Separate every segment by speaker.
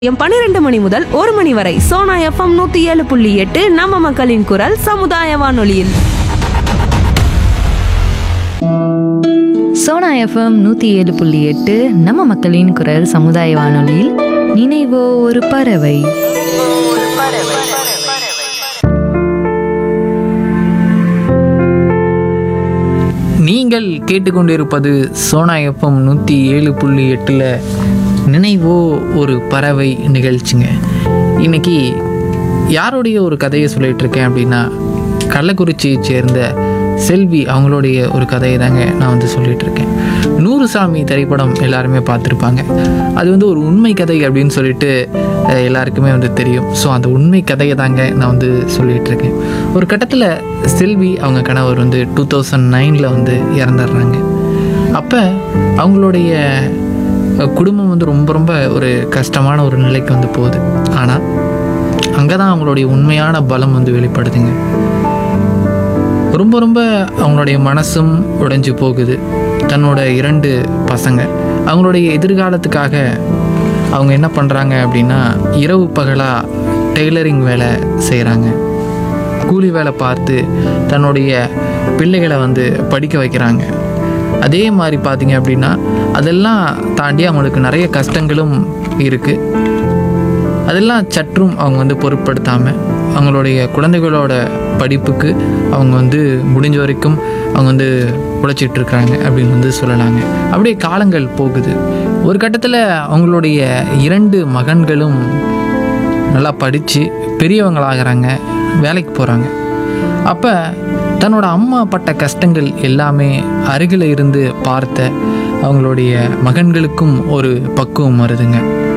Speaker 1: மதியம் பன்னிரண்டு மணி முதல் ஒரு மணி வரை சோனா எஃப்எம் நூத்தி ஏழு புள்ளி எட்டு நம்ம மக்களின் குரல் சமுதாய வானொலியில்
Speaker 2: சோனா எஃப்எம் நூற்றி ஏழு புள்ளி எட்டு நம்ம மக்களின் குரல் சமுதாய வானொலியில் நினைவோ ஒரு பறவை
Speaker 3: நீங்கள் கேட்டுக்கொண்டிருப்பது சோனா எஃப்எம் நூற்றி ஏழு புள்ளி எட்டில் நினைவோ ஒரு பறவை நிகழ்ச்சிங்க இன்னைக்கு யாருடைய ஒரு கதையை சொல்லிட்டு இருக்கேன் அப்படின்னா கள்ளக்குறிச்சியை சேர்ந்த செல்வி அவங்களுடைய ஒரு கதையை தாங்க நான் வந்து சொல்லிட்டு இருக்கேன் நூறு சாமி திரைப்படம் எல்லாருமே பார்த்துருப்பாங்க அது வந்து ஒரு உண்மை கதை அப்படின்னு சொல்லிட்டு அஹ், எல்லாருக்குமே வந்து தெரியும் ஸோ அந்த உண்மை கதையை தாங்க நான் வந்து சொல்லிட்டு இருக்கேன் ஒரு கட்டத்தில் செல்வி அவங்க கணவர் வந்து டூ தௌசண்ட் நைனில் வந்து இறந்துடுறாங்க அப்போ அவங்களுடைய அஹ், குடும்பம் வந்து ரொம்ப ரொம்ப ஒரு கஷ்டமான ஒரு நிலைக்கு வந்து போகுது ஆனால் அங்கே தான் அவங்களுடைய உண்மையான பலம் வந்து வெளிப்படுதுங்க ரொம்ப ரொம்ப அவங்களுடைய மனசும் உடைஞ்சு போகுது தன்னோட இரண்டு பசங்க அவங்களுடைய எதிர்காலத்துக்காக அவங்க என்ன பண்ணுறாங்க அப்படின்னா இரவு பகலாக டெய்லரிங் வேலை செய்கிறாங்க கூலி வேலை பார்த்து தன்னுடைய பிள்ளைகளை வந்து படிக்க வைக்கிறாங்க அதே மாதிரி பார்த்தீங்க அப்படின்னா அதெல்லாம் தாண்டி அவங்களுக்கு நிறைய கஷ்டங்களும் இருக்குது அதெல்லாம் சற்றும் அவங்க வந்து பொருட்படுத்தாமல் அவங்களுடைய குழந்தைகளோட படிப்புக்கு அவங்க வந்து முடிஞ்ச வரைக்கும் அவங்க வந்து உழைச்சிட்டு இருக்காங்க அப்படின்னு வந்து சொல்லலாங்க அப்படியே காலங்கள் போகுது ஒரு கட்டத்தில் அவங்களுடைய இரண்டு மகன்களும் நல்லா படித்து பெரியவங்களாகிறாங்க வேலைக்கு போகிறாங்க அப்போ தன்னோட அம்மா பட்ட கஷ்டங்கள் எல்லாமே அருகில் இருந்து பார்த்த அவங்களுடைய மகன்களுக்கும் ஒரு பக்குவம் வருதுங்க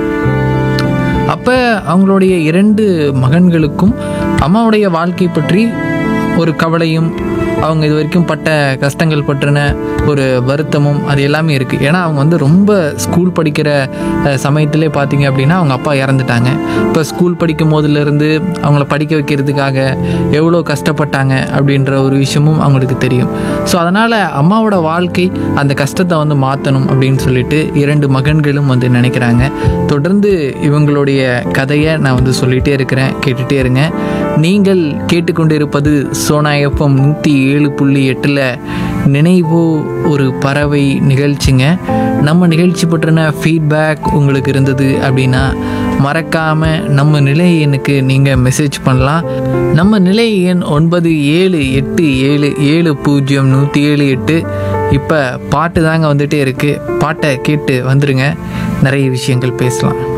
Speaker 3: அப்போ அவங்களுடைய இரண்டு மகன்களுக்கும் அம்மாவுடைய வாழ்க்கை பற்றி ஒரு கவலையும் அவங்க இது வரைக்கும் பட்ட கஷ்டங்கள் பற்றின ஒரு வருத்தமும் அது எல்லாமே இருக்குது ஏன்னா அவங்க வந்து ரொம்ப ஸ்கூல் படிக்கிற அஹ், சமயத்திலே பார்த்தீங்க அப்படின்னா அவங்க அப்பா இறந்துட்டாங்க இப்போ ஸ்கூல் படிக்கும் போதுலேருந்து அவங்கள படிக்க வைக்கிறதுக்காக எவ்வளோ கஷ்டப்பட்டாங்க அப்படின்ற ஒரு விஷயமும் அவங்களுக்கு தெரியும் ஸோ அதனால் அம்மாவோட வாழ்க்கை அந்த கஷ்டத்தை வந்து மாற்றணும் அப்படின்னு சொல்லிட்டு இரண்டு மகன்களும் வந்து நினைக்கிறாங்க தொடர்ந்து இவங்களுடைய கதையை நான் வந்து சொல்லிகிட்டே இருக்கிறேன் கேட்டுகிட்டே இருங்க நீங்கள் கேட்டுக்கொண்டிருப்பது சோனா எஃப்எம் நூற்றி ஏழு புள்ளி எட்டில் நினைவோ ஒரு பறவை நிகழ்ச்சிங்க நம்ம நிகழ்ச்சி பற்றின ஃபீட்பேக் உங்களுக்கு இருந்தது அப்படின்னா மறக்காமல் நம்ம நிலை எண்ணுக்கு நீங்கள் மெசேஜ் பண்ணலாம் நம்ம நிலை எண் ஒன்பது ஏழு எட்டு ஏழு ஏழு பூஜ்ஜியம் நூற்றி ஏழு எட்டு இப்போ பாட்டு தாங்க வந்துட்டே இருக்குது பாட்டை கேட்டு வந்துடுங்க நிறைய விஷயங்கள் பேசலாம்